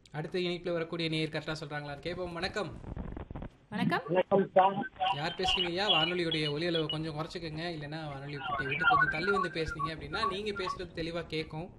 அடுத்த இணைப்புல வரக்கூடிய நேர் கரெக்டா சொல்றாங்களா கேட்போம் வணக்கம் வணக்கம் வணக்கம் சார் யார் பேசுறீங்க ஐயா வானொலியுடைய ஒலி அளவை கொஞ்சம் குறைச்சிக்கோங்க இல்லைன்னா வானொலி விட்டு விட்டு கொஞ்சம் தள்ளி வந்து பேசுனீங்க அப்படின்னா நீங்க பேசுறது தெளிவா கேட்கும்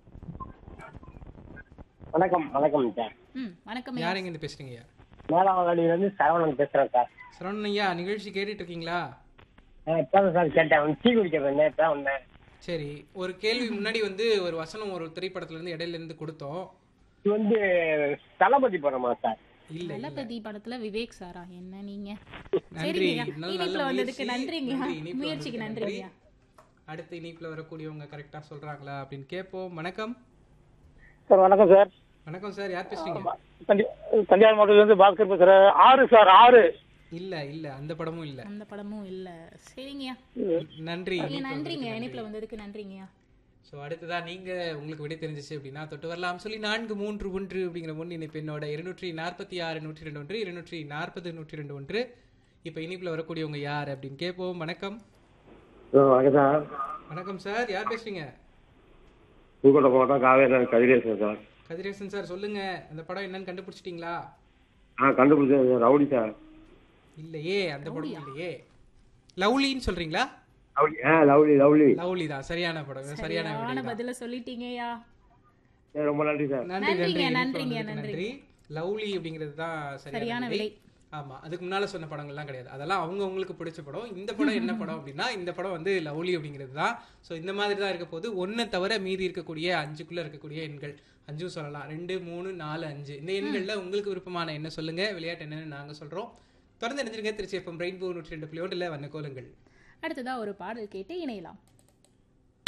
வணக்கம் வணக்கம் சார் ம் வணக்கம் யார் எங்க இருந்து பேசுறீங்க ஐயா மேலாவளியிலேருந்து சரவணன் பேசுறேன் சார் சரவணன் ஐயா நிகழ்ச்சி கேட்டுட்டு இருக்கீங்களா நான் இப்பதான் சார் கேட்டேன் டீ குடிக்க வந்தேன் இப்பதான் வந்தேன் சரி ஒரு கேள்வி முன்னாடி வந்து ஒரு வசனம் ஒரு திரைப்படத்துல இருந்து இடையில இருந்து கொடுத்தோம் இது வந்து தளபதி படமா சார் இல்ல இல்ல தளபதி படத்துல விவேக் சாரா என்ன நீங்க நன்றி சரிங்கய்யா. நல்ல இனிப்புல நல்ல வந்ததுக்கு முயற்சி. நன்றிங்க நன்றி, இனிப்புல முயற்சிக்கு வந்ததுக்கு நன்றிங்க அடுத்த இனிப்புல வரக்கூடியவங்க கரெக்டா சொல்றாங்களா அப்படின்னு கேட்போம் வணக்கம் சார் வணக்கம் சார் வணக்கம் சார் யார் பேசுறீங்க தஞ்சை- தஞ்சாவூர் மாவட்டத்திலிருந்து பாஸ்கர் பேசுறேன் ஆறு சார் ஆறு இல்ல இல்ல அந்த படமும் இல்ல அந்த படமும் இல்ல சரிங்கய்யா நன்றி ஐயா, நன்றிங்க இனிப்புல வந்ததுக்கு நன்றிங்கய்யா ஸோ அடுத்ததா நீங்க உங்களுக்கு விடை தெரிஞ்சிச்சு அப்படின்னா தொட்டு வரலாம் சொல்லி நான்கு மூன்று ஒன்று அப்படிங்கிற முன் இணைப்பு என்னோட இருநூற்றி நாற்பத்தி ஆறு நூற்றி ரெண்டு ஒன்று இருநூற்றி நாற்பது நூற்றி ரெண்டு ஒன்று இப்போ இனிப்புல வரக்கூடியவங்க யார் அப்படின்னு கேட்போம் வணக்கம் வணக்கம் சார் வணக்கம் சார் யார் பேசுறீங்க புதுக்கோட்டை மாவட்டம் காவேரி கதிரேசன் சார் கதிரேசன் சார் சொல்லுங்க அந்த படம் என்னன்னு கண்டுபிடிச்சிட்டீங்களா ஆ கண்டுபிடிச்சேன் ரவுடி சார் இல்லையே அந்த படம் இல்லையே லவ்லின்னு சொல்றீங்களா லவ்லி ஆ லவ்லி லவ்லி லவ்லி தான் சரியான படம் சரியான விடை சரியான தான். பதில சொல்லிட்டீங்கய்யா சரி, ரொம்ப நன்றி சார் நன்றி நன்றி நன்றிங்க, இனிப்புல நன்றிங்க, வந்ததுக்கு நன்றி லவ்லி அப்படிங்கிறது தான் சரியான சரியான விடை. விடை ஆமா அதுக்கு முன்னால சொன்ன படங்கள்லாம் கிடையாது அதெல்லாம் அவங்க உங்களுக்கு பிடிச்ச படம் இந்த படம் என்ன படம் அப்படின்னா இந்த படம் வந்து லவ்லி அப்படிங்கிறது தான் ஸோ இந்த மாதிரி தான் இருக்க போது ஒன்றை தவிர மீதி இருக்கக்கூடிய அஞ்சுக்குள்ள இருக்கக்கூடிய எண்கள் அஞ்சும் சொல்லலாம் ரெண்டு மூணு நாலு அஞ்சு இந்த எண்கள்ல உங்களுக்கு விருப்பமான என்ன சொல்லுங்க விளையாட்டு என்னன்னு நாங்க சொல்றோம் தொடர்ந்து நினைச்சிருங்க திருச்சி எஃப்எம் ரெயின்போ நூற்றி ரெண்டு புள்ளி ஒன்றில் வண்ண கோலங்கள் அடுத்ததா ஒரு பாடல் கேட்டு இணையலாம்